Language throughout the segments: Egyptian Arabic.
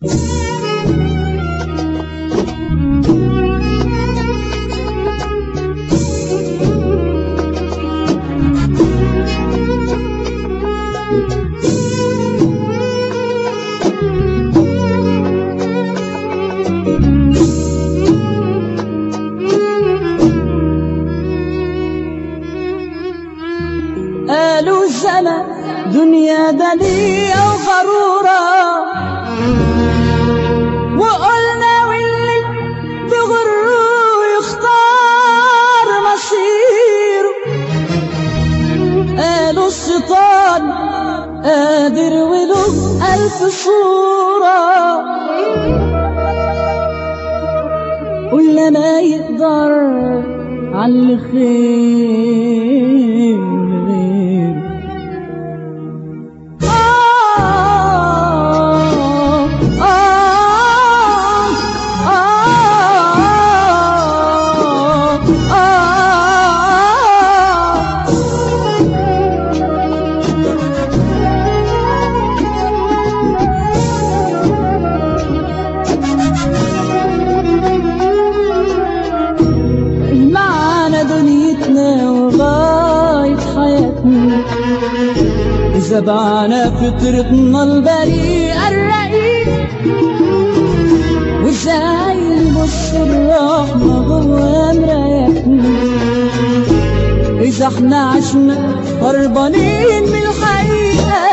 قالوا الزمن دنيا دنيا وغرورة وقلنا واللي بغره يختار مصيره قالوا الشيطان قادر وله ألف صورة ولا ما يقدر على الخير غير آه آه آه آه معانا دنيتنا وغاية حياتنا إذا بعنا فطرتنا البريئة الرقيقة وإزاي نبص الرحمة جوا مرايتنا إذا احنا عشنا هربانين من الحقيقة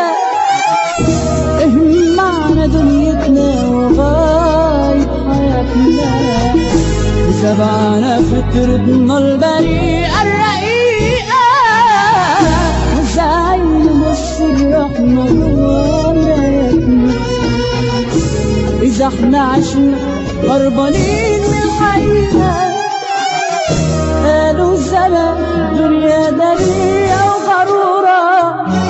إيه معنى دنيتنا وغاية حياتنا سبعنا فطرتنا البريئة الرقيقة وزي نبص الرحمة جوا مرايتنا إذا احنا عشنا هربانين من الحقيقة قالوا الزمن دنيا دنيا وغرورة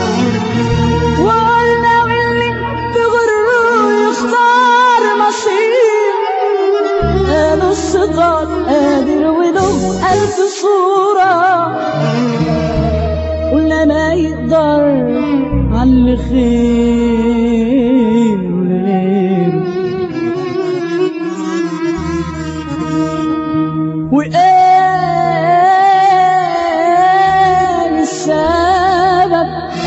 وقلنا واللي بغره يختار مصير قالوا الشيطان قادر وله ألف صورة ولا ما يقدر على خير غيره وقال السبب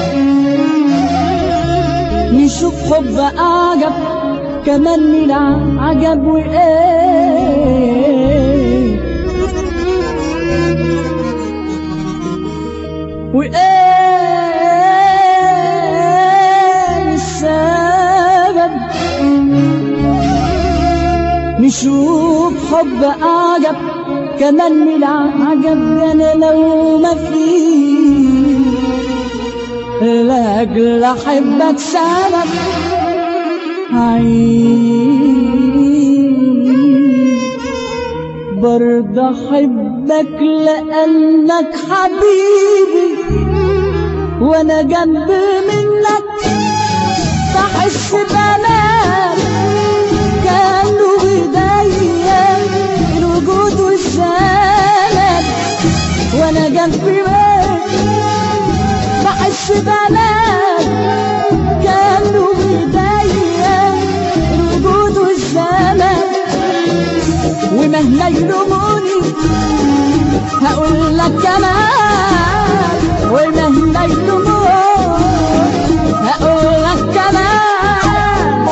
نشوف حب أعجب كمان من عجب وإيه وإيه السبب نشوف حب أعجب كمان من عجب أنا لو ما فيه لأجل أحبك سبب عيش برضه أحبك لأنك حبيبي وأنا جنب منك بحس بأمان كأنه بإيديا الوجود والزمن وأنا جنب منك بحس بأمان كأنه بإيديا الوجود والزمن ومهما يلوموني هقول لك كمان ومهما يلوموني هقول لك كمان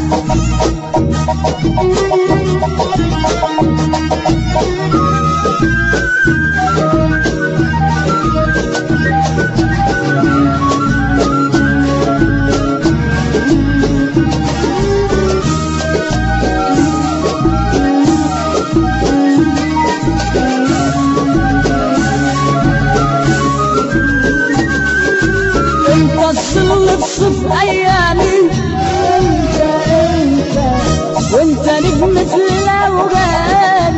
انت الظل بصف ايامي انت انت وانت نجم في الاوغان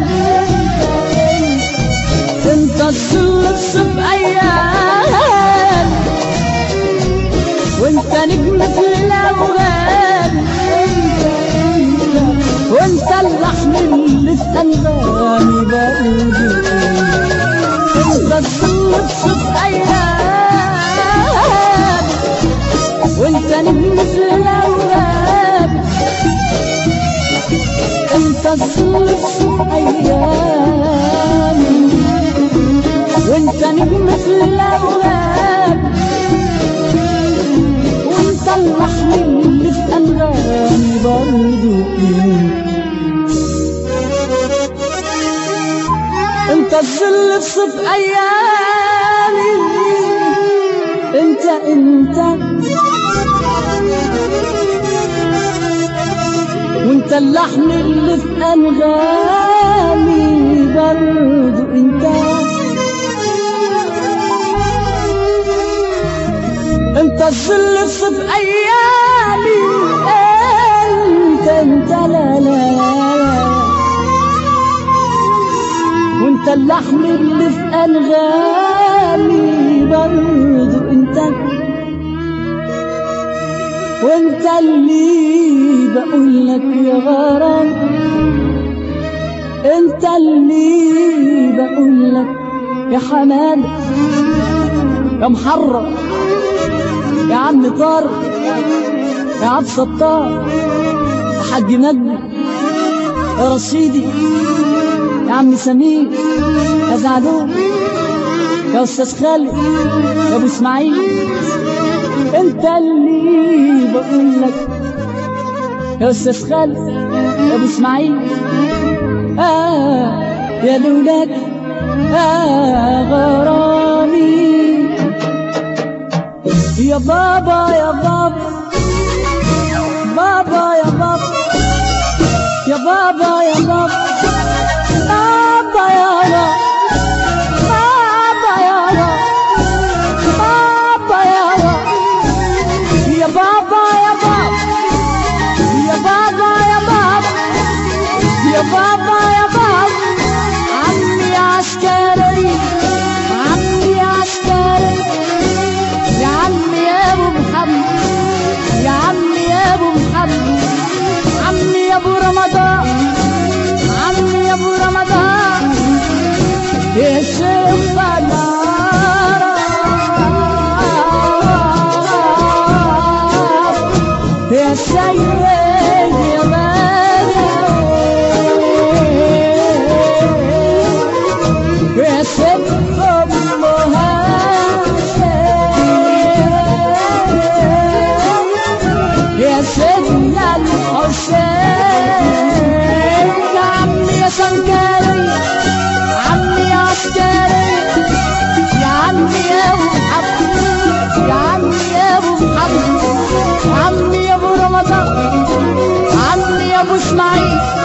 انت الظل بصف ايام وانت نجم في الاوغان وانت اللحن اللي في انغامي بقوله انت الظل بصف ايام وانت نجم في الاوهام الظل في ايامي وانت نجم في الاوهام وانت اللحن اللي في انغامي برضو انت الظل في صف ايامي انت انت وانت اللحن اللي في انغامي برضو انت انت الظل في صف ايامي انت انت لا لا لا وانت اللحن اللي في انغامي برضو انت وانت اللي بقول لك يا غرام انت اللي بقول لك يا حماد يا محرم يا عم طارق يا عبد ستار يا حاج مجدي يا رشيدي يا عم سمير يا زعلوم يا استاذ خالد يا ابو اسماعيل انت اللي بقول لك يا استاذ خالد يا ابو اسماعيل آه يا لولاك آه غرامي يا بابا يا بابا بابا يا بابا يا بابا يا بابا بابا يا بابا يا بابا يا بابا يا بابا يا بابا يا بابا يا بابا يا بابا يا بابا عمي عسكري عمي عسكري يا عمي يا ابو محمد يا عمي يا ابو محمد عمي يا ابو رمضان عمي يا ابو رمضان يا شيخ بنار يا سيد يا بدر يا ست أمها يا سيدنا الحسين يا عمي يا سنكري عمي يا عسكري يا عمي يا ابو محمد يا عمي يا ابو محمد عمي يا ابو رمضان عمي يا ابو اسماعيل